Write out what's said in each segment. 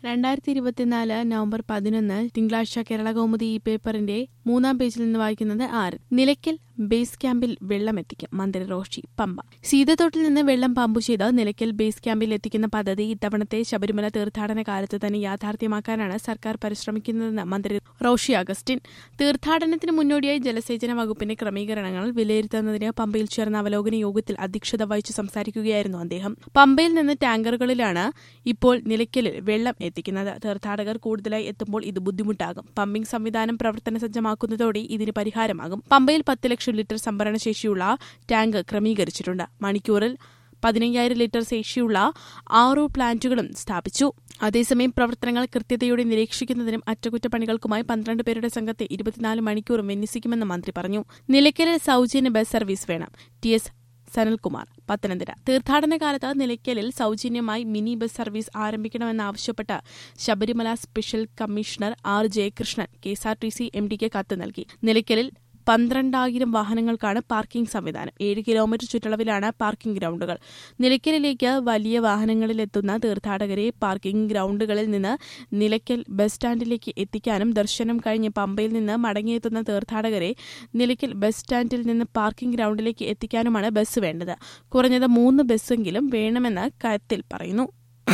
രണ്ടായിരത്തി ഇരുപത്തിനാല് നവംബർ പതിനൊന്ന് തിങ്കളാഴ്ച കേരള കൗമുദി ഈ പേപ്പറിന്റെ മൂന്നാം പേജിൽ നിന്ന് വായിക്കുന്നത് ആര് നിലയ്ക്കൽ ബേസ് ക്യാമ്പിൽ വെള്ളം എത്തിക്കും മന്ത്രി റോഷി പമ്പ സീതത്തോട്ടിൽ നിന്ന് വെള്ളം പമ്പു ചെയ്ത് നിലയ്ക്കൽ ബേസ് ക്യാമ്പിൽ എത്തിക്കുന്ന പദ്ധതി ഇത്തവണത്തെ ശബരിമല തീർത്ഥാടന കാലത്ത് തന്നെ യാഥാർത്ഥ്യമാക്കാനാണ് സർക്കാർ പരിശ്രമിക്കുന്നതെന്ന് മന്ത്രി റോഷി അഗസ്റ്റിൻ തീർത്ഥാടനത്തിന് മുന്നോടിയായി ജലസേചന വകുപ്പിന്റെ ക്രമീകരണങ്ങൾ വിലയിരുത്തുന്നതിന് പമ്പയിൽ ചേർന്ന അവലോകന യോഗത്തിൽ അധ്യക്ഷത വഹിച്ചു സംസാരിക്കുകയായിരുന്നു അദ്ദേഹം പമ്പയിൽ നിന്ന് ടാങ്കറുകളിലാണ് ഇപ്പോൾ നിലയ്ക്കലിൽ വെള്ളം എത്തിക്കുന്നത് തീർത്ഥാടകർ കൂടുതലായി എത്തുമ്പോൾ ഇത് ബുദ്ധിമുട്ടാകും പമ്പിംഗ് സംവിധാനം പ്രവർത്തന സജ്ജമാക്കുന്നതോടെ ഇതിന് പരിഹാരമാകും പമ്പയിൽ പത്ത് ലക്ഷം ലിറ്റർ സംഭരണ ശേഷിയുള്ള ടാങ്ക് ക്രമീകരിച്ചിട്ടുണ്ട് മണിക്കൂറിൽ പതിനയ്യായിരം ലിറ്റർ ശേഷിയുള്ള ആറു പ്ലാന്റുകളും സ്ഥാപിച്ചു അതേസമയം പ്രവർത്തനങ്ങൾ കൃത്യതയോടെ നിരീക്ഷിക്കുന്നതിനും അറ്റകുറ്റപ്പണികൾക്കുമായി പന്ത്രണ്ട് പേരുടെ സംഘത്തെ ഇരുപത്തിനാല് മണിക്കൂറും വിന്യസിക്കുമെന്ന് മന്ത്രി പറഞ്ഞു നിലയ്ക്കലിൽ സൌജന്യ ബസ് സർവീസ് വേണം ടി എസ് സനൽകുമാർ പത്തനംതിട്ട തീർത്ഥാടന കാലത്ത് നിലയ്ക്കലിൽ സൌജന്യമായി മിനി ബസ് സർവീസ് ആരംഭിക്കണമെന്നാവശ്യപ്പെട്ട് Sabarimala special commissioner R Jayakrishnan KSRTC എംഡിക്ക് കത്ത് നൽകി നിലയ്ക്കലിൽ പന്ത്രണ്ടായിരം വാഹനങ്ങൾക്കാണ് പാർക്കിംഗ് സംവിധാനം ഏഴ് കിലോമീറ്റർ ചുറ്റളവിലാണ് പാർക്കിംഗ് ഗ്രൌണ്ടുകൾ നിലയ്ക്കലിലേക്ക് വലിയ വാഹനങ്ങളിലെത്തുന്ന തീർത്ഥാടകരെ പാർക്കിംഗ് ഗ്രൌണ്ടുകളിൽ നിന്ന് നിലയ്ക്കൽ ബസ് സ്റ്റാൻഡിലേക്ക് എത്തിക്കാനും ദർശനം കഴിഞ്ഞ് പമ്പയിൽ നിന്ന് മടങ്ങിയെത്തുന്ന തീർത്ഥാടകരെ നിലയ്ക്കൽ ബസ് സ്റ്റാൻഡിൽ നിന്ന് പാർക്കിംഗ് ഗ്രൌണ്ടിലേക്ക് എത്തിക്കാനുമാണ് ബസ് വേണ്ടത് കുറഞ്ഞത് മൂന്ന് ബസ്സെങ്കിലും വേണമെന്ന് കത്തിൽ പറയുന്നു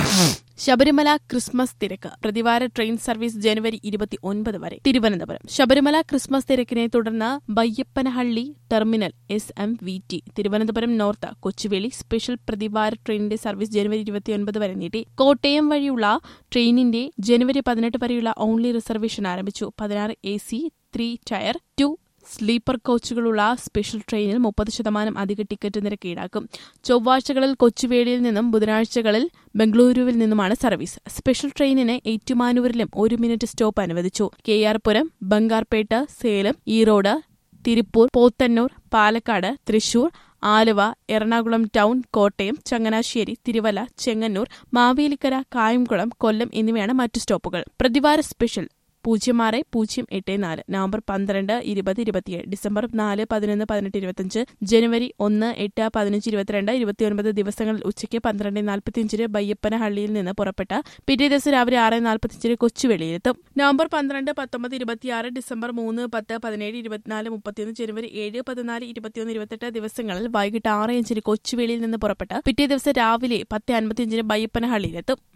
ശബരിമല ക്രിസ്മസ് തിരക്ക് പ്രതിവാര ട്രെയിൻ സർവീസ് ജനുവരി ഇരുപത്തി ഒൻപത് വരെ തിരുവനന്തപുരം ശബരിമല ക്രിസ്മസ് തിരക്കിനെ തുടർന്ന് Baiyappanahalli terminal S M V T Thiruvananthapuram north Kochuveli special പ്രതിവാര ട്രെയിനിന്റെ സർവീസ് ജനുവരി ഇരുപത്തിയൊൻപത് വരെ നീട്ടി കോട്ടയം വഴിയുള്ള ട്രെയിനിന്റെ ജനുവരി പതിനെട്ട് വരെയുള്ള ഓൺലി റിസർവേഷൻ ആരംഭിച്ചു പതിനാറ് A C three tier two sleeper കോച്ചുകളുള്ള സ്പെഷ്യൽ ട്രെയിനിൽ മുപ്പത് ശതമാനം അധിക ടിക്കറ്റ് നിരക്ക് ഈടാക്കും ചൊവ്വാഴ്ചകളിൽ കൊച്ചുവേളിയിൽ നിന്നും ബുധനാഴ്ചകളിൽ ബംഗളൂരുവിൽ നിന്നുമാണ് സർവീസ് സ്പെഷ്യൽ ട്രെയിനിന് ഏറ്റുമാനൂരിലും ഒരു മിനിറ്റ് സ്റ്റോപ്പ് അനുവദിച്ചു K R Puram Bangarpet Salem Erode Tiruppur Podanur Palakkad Thrissur Aluva Ernakulam town Kottayam Changanassery Thiruvalla Chengannur Mavelikkara Kayamkulam Kollam എന്നിവയാണ് മറ്റു സ്റ്റോപ്പുകൾ പ്രതിവാര സ്പെഷ്യൽ പൂജ്യം ആറ് പൂജ്യം എട്ട് നാല് നവംബർ പന്ത്രണ്ട് ഇരുപത് ഇരുപത്തിയേഴ് ഡിസംബർ നാല് പതിനൊന്ന് പതിനെട്ട് ഇരുപത്തിയഞ്ച് ജനുവരി ഒന്ന് എട്ട് പതിനഞ്ച് ഇരുപത്തിരണ്ട് ഇരുപത്തിയൊൻപത് ദിവസങ്ങളിൽ ഉച്ചയ്ക്ക് പന്ത്രണ്ട് നാൽപ്പത്തിയഞ്ചിന് ബയ്യപ്പനഹള്ളിയിൽ നിന്ന് പുറപ്പെട്ട പിറ്റേ ദിവസം രാവിലെ ആറ് നാൽപ്പത്തിയഞ്ചിന് കൊച്ചുവേളിയിലെത്തും നവംബർ പന്ത്രണ്ട് പത്തൊമ്പത് ഇരുപത്തിയാറ് ഡിസംബർ മൂന്ന് പത്ത് പതിനേഴ് ഇരുപത്തിനാല് മുപ്പത്തിയൊന്ന് ജനുവരി ഏഴ് പതിനാല് ഇരുപത്തിയൊന്ന് ഇരുപത്തെട്ട് ദിവസങ്ങളിൽ വൈകിട്ട് ആറ് അഞ്ചിന് കൊച്ചുവേളിയിൽ നിന്ന് പുറപ്പെട്ട പിറ്റേ ദിവസം രാവിലെ പത്ത് അൻപത്തിയഞ്ചിന് ബയ്യപ്പനഹള്ളിയിലെത്തും